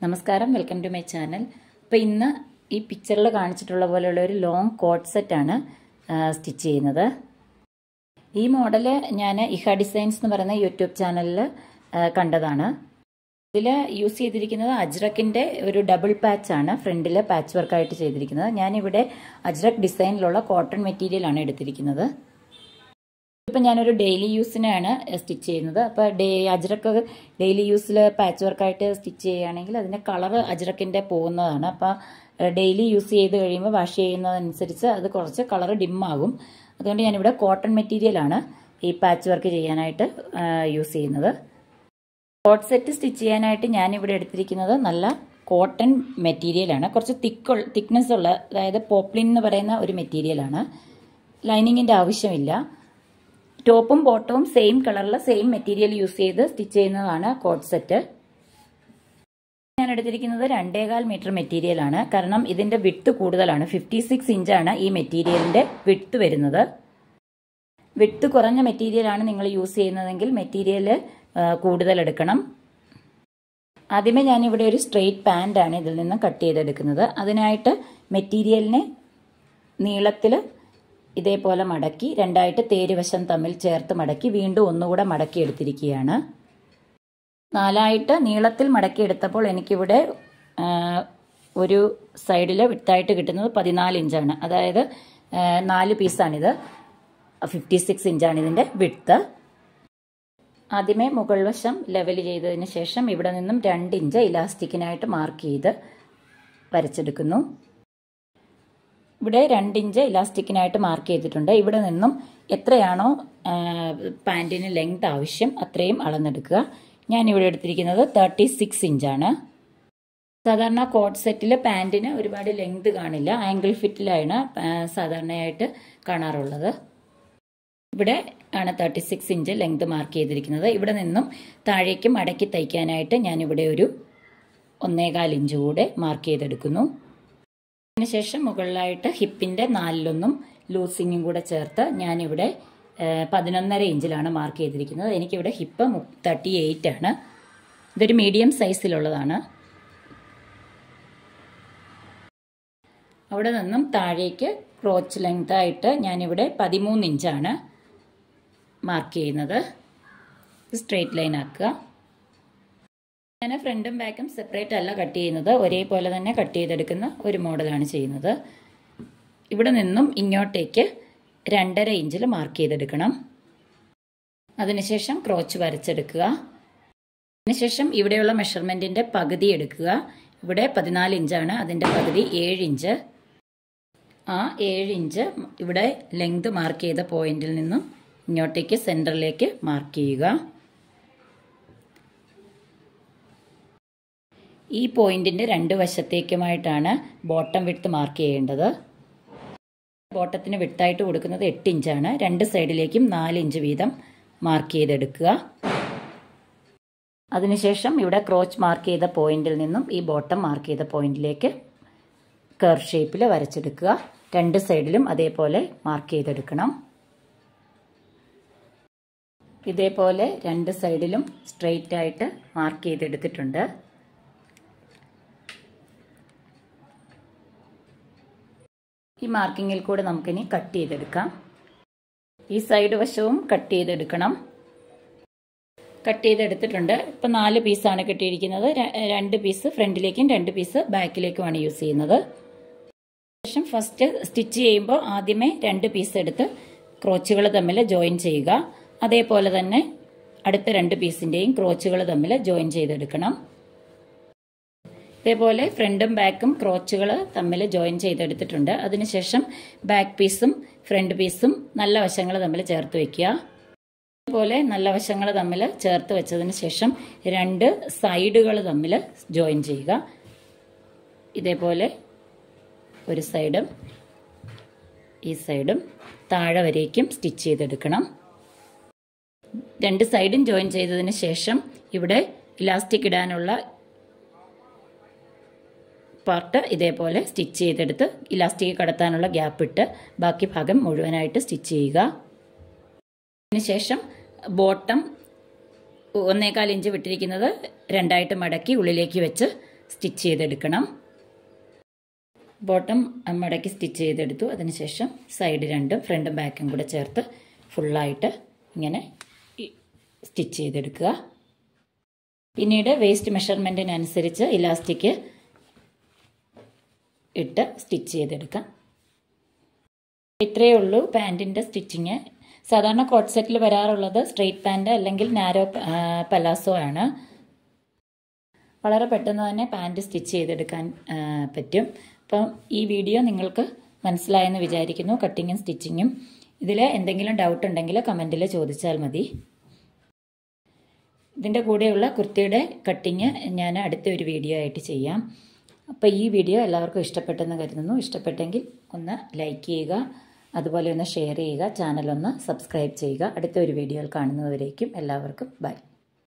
നമസ്കാരം welcome to my channel അപ്പോൾ ഇന്ന് ഈ പിക്ചറിൽ കാണിച്ചിട്ടുള്ള പോലെയുള്ള ഒരു ലോങ് കോട്ട് സെറ്റാണ് സ്റ്റിച്ച് ചെയ്യുന്നത് ഈ മോഡൽ ഞാൻ ഇഹ ഡിസൈൻസ് എന്ന് പറയുന്ന യൂട്യൂബ് ചാനലിൽ കണ്ടതാണ് ഇതിൽ യൂസ് ചെയ്തിരിക്കുന്നത് അജ്രക്കിൻ്റെ ഒരു ഡബിൾ പാച്ചാണ് ഫ്രണ്ടിൽ പാച്ച് വർക്കായിട്ട് ചെയ്തിരിക്കുന്നത് ഞാനിവിടെ അജ്രക് ഡിസൈനിലുള്ള കോട്ടൺ മെറ്റീരിയലാണ് എടുത്തിരിക്കുന്നത് ഇപ്പം ഞാനൊരു ഡെയിലി യൂസിനാണ് സ്റ്റിച്ച് ചെയ്യുന്നത് അപ്പോൾ ഡേ അജ്രക്ക് ഡെയിലി യൂസിൽ പാച്ച് വർക്കായിട്ട് സ്റ്റിച്ച് ചെയ്യുകയാണെങ്കിൽ അതിൻ്റെ കളറ് അജ്രക്കിൻ്റെ പോകുന്നതാണ് അപ്പോൾ ഡെയിലി യൂസ് ചെയ്ത് കഴിയുമ്പോൾ വാഷ് ചെയ്യുന്നതനുസരിച്ച് അത് കുറച്ച് കളർ ഡിമ്മാകും അതുകൊണ്ട് ഞാനിവിടെ കോട്ടൺ മെറ്റീരിയലാണ് ഈ പാച്ച് വർക്ക് ചെയ്യാനായിട്ട് യൂസ് ചെയ്യുന്നത് കോട്ട് സെറ്റ് സ്റ്റിച്ച് ചെയ്യാനായിട്ട് ഞാനിവിടെ എടുത്തിരിക്കുന്നത് നല്ല കോട്ടൺ മെറ്റീരിയലാണ് കുറച്ച് തിക്ക് തിക്നെസ് ഉള്ള അതായത് പോപ്ലിൻ എന്ന് പറയുന്ന ഒരു മെറ്റീരിയലാണ് ലൈനിങ്ങിൻ്റെ ആവശ്യമില്ല ടോപ്പും ബോട്ടവും സെയിം കളറിൽ സെയിം മെറ്റീരിയൽ യൂസ് ചെയ്ത് സ്റ്റിച്ച് ചെയ്യുന്നതാണ് കോട്ട് സെറ്റ് ഞാൻ എടുത്തിരിക്കുന്നത് രണ്ടേകാൽ മീറ്റർ മെറ്റീരിയലാണ് കാരണം ഇതിന്റെ വിട്ട് കൂടുതലാണ് ഫിഫ്റ്റി സിക്സ് ഇഞ്ചാണ് ഈ മെറ്റീരിയലിന്റെ വിട്ട് വരുന്നത് വിട്ട് കുറഞ്ഞ മെറ്റീരിയലാണ് നിങ്ങൾ യൂസ് ചെയ്യുന്നതെങ്കിൽ മെറ്റീരിയൽ കൂടുതൽ എടുക്കണം ആദ്യമേ ഞാനിവിടെ ഒരു സ്ട്രെയിറ്റ് പാൻ്റാണ് ഇതിൽ നിന്ന് കട്ട് ചെയ്തെടുക്കുന്നത് അതിനായിട്ട് മെറ്റീരിയലിനെ നീളത്തിൽ ഇതേപോലെ മടക്കി രണ്ടായിട്ട് തേരുവശം തമ്മിൽ ചേർത്ത് മടക്കി വീണ്ടും ഒന്നുകൂടെ മടക്കി എടുത്തിരിക്കുകയാണ് നാലായിട്ട് നീളത്തിൽ മടക്കി എടുത്തപ്പോൾ എനിക്കിവിടെ ഒരു സൈഡിൽ വിട്ടായിട്ട് കിട്ടുന്നത് പതിനാല് ഇഞ്ചാണ് അതായത് നാല് പീസാണിത് ഫിഫ്റ്റി സിക്സ് ഇഞ്ചാണ് ഇതിൻ്റെ വിട്ത്ത് ആദ്യമേ മുകൾ വശം ലെവൽ ചെയ്തതിന് ശേഷം ഇവിടെ നിന്നും രണ്ട് ഇഞ്ച് ഇലാസ്റ്റിക്കിനായിട്ട് മാർക്ക് ചെയ്ത് വരച്ചെടുക്കുന്നു ഇവിടെ രണ്ട് ഇഞ്ച് ഇലാസ്റ്റിക്കിനായിട്ട് മാർക്ക് ചെയ്തിട്ടുണ്ട് ഇവിടെ നിന്നും എത്രയാണോ പാൻറ്റിന് ലെങ്ത് ആവശ്യം അത്രയും അളന്നെടുക്കുക ഞാൻ ഇവിടെ എടുത്തിരിക്കുന്നത് തേർട്ടി സിക്സ് ഇഞ്ചാണ് സാധാരണ കോട്ട് സെറ്റിൽ പാൻറ്റിന് ഒരുപാട് ലെങ്ത് കാണില്ല ആംഗിൾ ഫിറ്റിലാണ് സാധാരണയായിട്ട് കാണാറുള്ളത് ഇവിടെ ആണ് thirty six inch length mark ചെയ്തിരിക്കുന്നത് ഇവിടെ നിന്നും താഴേക്ക് മടക്കി തയ്ക്കാനായിട്ട് ഞാനിവിടെ ഒരു ഒന്നേകാൽ ഇഞ്ച് കൂടെ മാർക്ക് ചെയ്തെടുക്കുന്നു അതിനുശേഷം മുകളിലായിട്ട് ഹിപ്പിൻ്റെ നാലിലൊന്നും ലൂസിങ്ങും കൂടെ ചേർത്ത് ഞാനിവിടെ പതിനൊന്നര ഇഞ്ചിലാണ് മാർക്ക് ചെയ്തിരിക്കുന്നത് എനിക്കിവിടെ ഹിപ്പ് തേർട്ടി എയ്റ്റ് ആണ് ഇതൊരു മീഡിയം സൈസിലുള്ളതാണ് അവിടെ നിന്നും താഴേക്ക് ക്രോച്ച് ലെങ്ത് ആയിട്ട് ഞാനിവിടെ പതിമൂന്ന് ഇഞ്ചാണ് മാർക്ക് ചെയ്യുന്നത് സ്ട്രെയിറ്റ് ലൈൻ ആക്കുക ഞാൻ ഫ്രണ്ടും ബാക്കും സെപ്പറേറ്റ് അല്ല കട്ട് ചെയ്യുന്നത് ഒരേപോലെ തന്നെ കട്ട് ചെയ്തെടുക്കുന്ന ഒരു മോഡലാണ് ചെയ്യുന്നത് ഇവിടെ നിന്നും ഇങ്ങോട്ടേക്ക് രണ്ടര ഇഞ്ചിൽ മാർക്ക് ചെയ്തെടുക്കണം അതിനുശേഷം ക്രോച്ച് വരച്ചെടുക്കുക അതിനുശേഷം ഇവിടെയുള്ള മെഷർമെൻറ്റിൻ്റെ പകുതി എടുക്കുക ഇവിടെ പതിനാല് ഇഞ്ചാണ് അതിൻ്റെ പകുതി ഏഴ് ഇഞ്ച് ആ ഏഴ് ഇഞ്ച് ഇവിടെ ലെങ്ത് മാർക്ക് ചെയ്ത പോയിന്റിൽ നിന്നും ഇങ്ങോട്ടേക്ക് സെൻറ്ററിലേക്ക് മാർക്ക് ചെയ്യുക ഈ പോയിന്റിന്റെ രണ്ട് വശത്തേക്കുമായിട്ടാണ് ബോട്ടം വിട്ട് മാർക്ക് ചെയ്യേണ്ടത് ബോട്ടത്തിന് വിട്ടായിട്ട് കൊടുക്കുന്നത് എട്ട് ഇഞ്ചാണ് രണ്ട് സൈഡിലേക്കും നാല് ഇഞ്ച് വീതം മാർക്ക് ചെയ്തെടുക്കുക അതിനുശേഷം ഇവിടെ ക്രോച്ച് മാർക്ക് ചെയ്ത പോയിന്റിൽ നിന്നും ഈ ബോട്ടം മാർക്ക് ചെയ്ത പോയിന്റിലേക്ക് കർ ഷേപ്പിൽ വരച്ചെടുക്കുക രണ്ട് സൈഡിലും അതേപോലെ മാർക്ക് ചെയ്തെടുക്കണം ഇതേപോലെ രണ്ട് സൈഡിലും സ്ട്രെയിറ്റ് ആയിട്ട് മാർക്ക് ചെയ്തെടുത്തിട്ടുണ്ട് ഈ മാർക്കിങ്ങിൽ കൂടെ നമുക്കിനി കട്ട് ചെയ്തെടുക്കാം ഈ സൈഡ് വശവും കട്ട് ചെയ്തെടുക്കണം കട്ട് ചെയ്തെടുത്തിട്ടുണ്ട് ഇപ്പം നാല് പീസാണ് കിട്ടിയിരിക്കുന്നത് രണ്ട് പീസ് ഫ്രണ്ടിലേക്കും രണ്ട് പീസ് ബാക്കിലേക്കുമാണ് യൂസ് ചെയ്യുന്നത് ശേഷം ഫസ്റ്റ് സ്റ്റിച്ച് ചെയ്യുമ്പോൾ ആദ്യമേ രണ്ട് പീസ് എടുത്ത് ക്രോച്ചുകൾ തമ്മിൽ ജോയിൻ ചെയ്യുക അതേപോലെ തന്നെ അടുത്ത രണ്ട് പീസിൻ്റെയും ക്രോച്ചുകൾ തമ്മിൽ ജോയിൻ ചെയ്തെടുക്കണം ഇതേപോലെ ഫ്രണ്ടും ബാക്കും ക്രോച്ചുകൾ തമ്മിൽ ജോയിൻ ചെയ്തെടുത്തിട്ടുണ്ട് അതിനുശേഷം ബാക്ക് പീസും ഫ്രണ്ട് പീസും നല്ല വശങ്ങൾ തമ്മിൽ ചേർത്ത് വെക്കുക ഇതുപോലെ നല്ല വശങ്ങൾ തമ്മിൽ ചേർത്ത് വെച്ചതിന് ശേഷം രണ്ട് സൈഡുകൾ തമ്മിൽ ജോയിൻ ചെയ്യുക ഇതേപോലെ ഒരു സൈഡും ഈ സൈഡും താഴെ വരേക്കും സ്റ്റിച്ച് ചെയ്തെടുക്കണം രണ്ട് സൈഡും ജോയിൻ ചെയ്തതിന് ശേഷം ഇവിടെ ഇലാസ്റ്റിക് ഇടാനുള്ള പാർട്ട് ഇതേപോലെ സ്റ്റിച്ച് ചെയ്തെടുത്ത് ഇലാസ്റ്റിക് കടത്താനുള്ള ഗ്യാപ്പ് ഇട്ട് ബാക്കി ഭാഗം മുഴുവനായിട്ട് സ്റ്റിച്ച് ചെയ്യുക അതിനുശേഷം ബോട്ടം ഒന്നേകാൽ ഇഞ്ച് വിട്ടിരിക്കുന്നത് രണ്ടായിട്ട് മടക്കി ഉള്ളിലേക്ക് വെച്ച് സ്റ്റിച്ച് ചെയ്തെടുക്കണം ബോട്ടം മടക്കി സ്റ്റിച്ച് ചെയ്തെടുത്തു അതിനുശേഷം സൈഡ് രണ്ടും ഫ്രണ്ടും ബാക്കും കൂടെ ചേർത്ത് ഫുള്ളായിട്ട് ഇങ്ങനെ സ്റ്റിച്ച് ചെയ്തെടുക്കുക പിന്നീട് വേസ്റ്റ് മെഷർമെൻറ്റിനനുസരിച്ച് ഇലാസ്റ്റിക് ഇട്ട് സ്റ്റിച്ച് ചെയ്തെടുക്കാം ഇത്രയേ ഉള്ളൂ പാൻറ്റിൻ്റെ സ്റ്റിച്ചിങ് സാധാരണ കോട്ട് സെറ്റിൽ വരാറുള്ളത് സ്ട്രെയിറ്റ് പാൻറ് അല്ലെങ്കിൽ നാരോ പലാസോ ആണ് വളരെ പെട്ടെന്ന് തന്നെ പാൻറ് സ്റ്റിച്ച് ചെയ്തെടുക്കാൻ പറ്റും അപ്പം ഈ വീഡിയോ നിങ്ങൾക്ക് മനസ്സിലായെന്ന് വിചാരിക്കുന്നു കട്ടിങ്ങും സ്റ്റിച്ചിങ്ങും ഇതിൽ എന്തെങ്കിലും ഡൗട്ട് ഉണ്ടെങ്കിൽ കമൻറ്റിൽ ചോദിച്ചാൽ മതി ഇതിൻ്റെ കൂടെയുള്ള കുർത്തിയുടെ കട്ടിങ് ഞാൻ അടുത്ത ഒരു വീഡിയോ ആയിട്ട് ചെയ്യാം അപ്പോൾ ഈ വീഡിയോ എല്ലാവർക്കും ഇഷ്ടപ്പെട്ടെന്ന് കരുതുന്നു ഇഷ്ടപ്പെട്ടെങ്കിൽ ഒന്ന് ലൈക്ക് ചെയ്യുക അതുപോലെ ഒന്ന് ഷെയർ ചെയ്യുക ചാനൽ ഒന്ന് സബ്സ്ക്രൈബ് ചെയ്യുക അടുത്ത ഒരു വീഡിയോയിൽ കാണുന്നതുവരേക്കും എല്ലാവർക്കും ബൈ